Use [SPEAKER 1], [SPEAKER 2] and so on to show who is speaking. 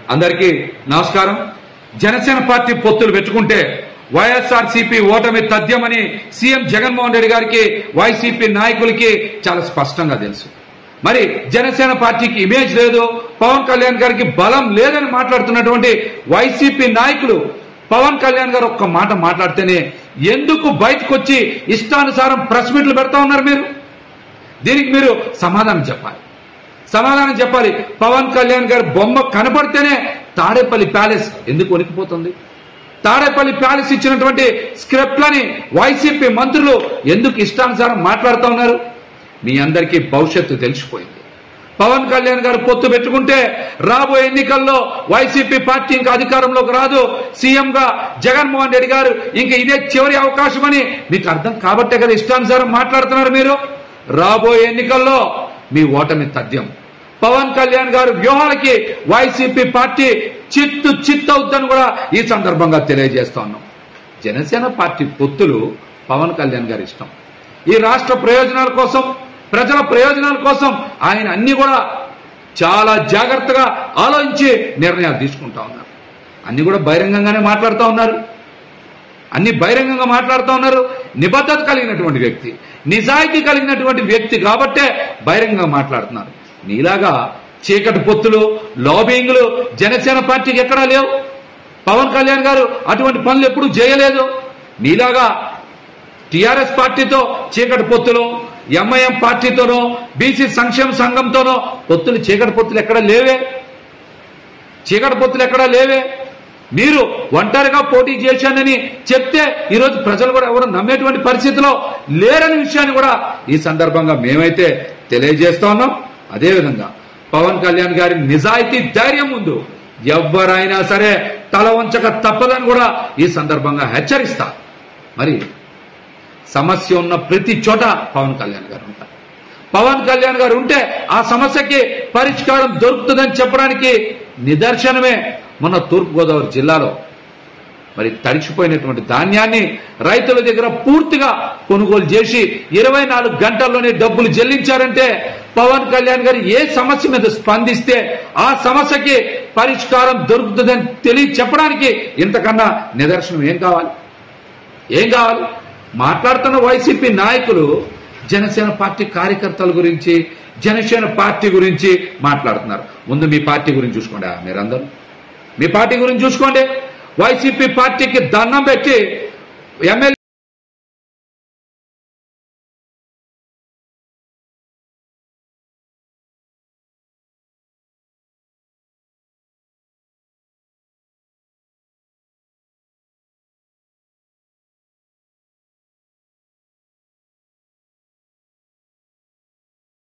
[SPEAKER 1] అందరికీ నమస్కారం జనసేన పార్టీ పొత్తులు పెట్టుకుంటే వైఎస్ఆర్సీపీ ఓటమి తథ్యమని సీఎం జగన్మోహన్ రెడ్డి గారికి వైసీపీ నాయకులకి చాలా స్పష్టంగా తెలుసు మరి జనసేన పార్టీకి ఇమేజ్ లేదు పవన్ కళ్యాణ్ గారికి బలం లేదని మాట్లాడుతున్నటువంటి వైసీపీ నాయకులు పవన్ కళ్యాణ్ గారు ఒక్క మాట మాట్లాడితేనే ఎందుకు బయటకు వచ్చి ఇష్టానుసారం ప్రెస్ మీట్లు పెడతా ఉన్నారు మీరు దీనికి మీరు సమాధానం చెప్పాలి సమాధానం చెప్పాలి పవన్ కళ్యాణ్ గారి బొమ్మ కనపడితేనే తాడేపల్లి ప్యాలెస్ ఎందుకు వణికిపోతుంది తాడేపల్లి ప్యాలెస్ ఇచ్చినటువంటి స్క్రిప్ట్లని వైసీపీ మంత్రులు ఎందుకు ఇష్టానుసారం మాట్లాడుతూ ఉన్నారు మీ అందరికీ భవిష్యత్తు తెలిసిపోయింది పవన్ కళ్యాణ్ గారు పొత్తు పెట్టుకుంటే రాబోయే ఎన్నికల్లో వైసీపీ పార్టీ ఇంకా అధికారంలోకి రాదు సీఎం గా జగన్మోహన్ రెడ్డి గారు ఇంకా ఇదే చివరి అవకాశం అని మీకు అర్థం కాబట్టే కదా ఇష్టానుసారం మాట్లాడుతున్నారు మీరు రాబోయే ఎన్నికల్లో మీ ఓటమి తథ్యం పవన్ కళ్యాణ్ గారు వ్యూహాలకి వైసీపీ పార్టీ చిత్తు చిత్తవుద్దని కూడా ఈ సందర్భంగా తెలియజేస్తా ఉన్నాం జనసేన పార్టీ పొత్తులు పవన్ కళ్యాణ్ గారి ఇష్టం ఈ రాష్ట్ర ప్రయోజనాల కోసం ప్రజల ప్రయోజనాల కోసం ఆయన అన్ని కూడా చాలా జాగ్రత్తగా ఆలోచించి నిర్ణయాలు తీసుకుంటా ఉన్నారు అన్ని కూడా బహిరంగంగానే మాట్లాడుతూ ఉన్నారు అన్ని బహిరంగంగా మాట్లాడుతూ ఉన్నారు నిబద్ధత కలిగినటువంటి వ్యక్తి నిజాయితీ కలిగినటువంటి వ్యక్తి కాబట్టే బహిరంగంగా మాట్లాడుతున్నారు నీలాగా చీకటి పొత్తులు లాబింగ్లు జనసేన పార్టీకి ఎక్కడా లేవు పవన్ కళ్యాణ్ గారు అటువంటి పనులు ఎప్పుడూ చేయలేదు నీలాగా టిఆర్ఎస్ పార్టీతో చీకటి పొత్తులు ఎంఐఎం పార్టీతోనో బీసీ సంక్షేమ సంఘంతోనో పొత్తులు చీకటి పొత్తులు ఎక్కడ లేవే చీకటి పొత్తులు ఎక్కడా లేవే మీరు ఒంటరిగా పోటీ చేశానని చెప్తే ఈరోజు ప్రజలు కూడా ఎవరు నమ్మేటువంటి పరిస్థితిలో లేరని విషయాన్ని కూడా ఈ సందర్భంగా మేమైతే తెలియజేస్తా ఉన్నాం అదేవిధంగా పవన్ కళ్యాణ్ గారి నిజాయితీ ధైర్యం ముందు ఎవరైనా సరే తల వంచక తప్పదని కూడా ఈ సందర్భంగా హెచ్చరిస్తా మరి సమస్య ఉన్న ప్రతి చోట పవన్ కళ్యాణ్ గారు ఉంటారు పవన్ కళ్యాణ్ గారు ఉంటే ఆ సమస్యకి పరిష్కారం దొరుకుతుందని చెప్పడానికి నిదర్శనమే మొన్న తూర్పుగోదావరి జిల్లాలో మరి తడిచిపోయినటువంటి ధాన్యాన్ని రైతుల దగ్గర పూర్తిగా కొనుగోలు చేసి ఇరవై నాలుగు గంటల్లోనే డబ్బులు చెల్లించారంటే పవన్ కళ్యాణ్ గారు ఏ సమస్య మీద స్పందిస్తే ఆ సమస్యకి పరిష్కారం దొరుకుతుందని తెలియ చెప్పడానికి ఇంతకన్నా నిదర్శనం ఏం కావాలి ఏం కావాలి మాట్లాడుతున్న వైసీపీ నాయకులు జనసేన పార్టీ కార్యకర్తల గురించి జనసేన పార్టీ గురించి మాట్లాడుతున్నారు ముందు మీ పార్టీ గురించి చూసుకోండి ఆ మీరందరూ మీ పార్టీ గురించి చూసుకోండి వైసీపీ పార్టీకి దండం పెట్టి ఎమ్మెల్యే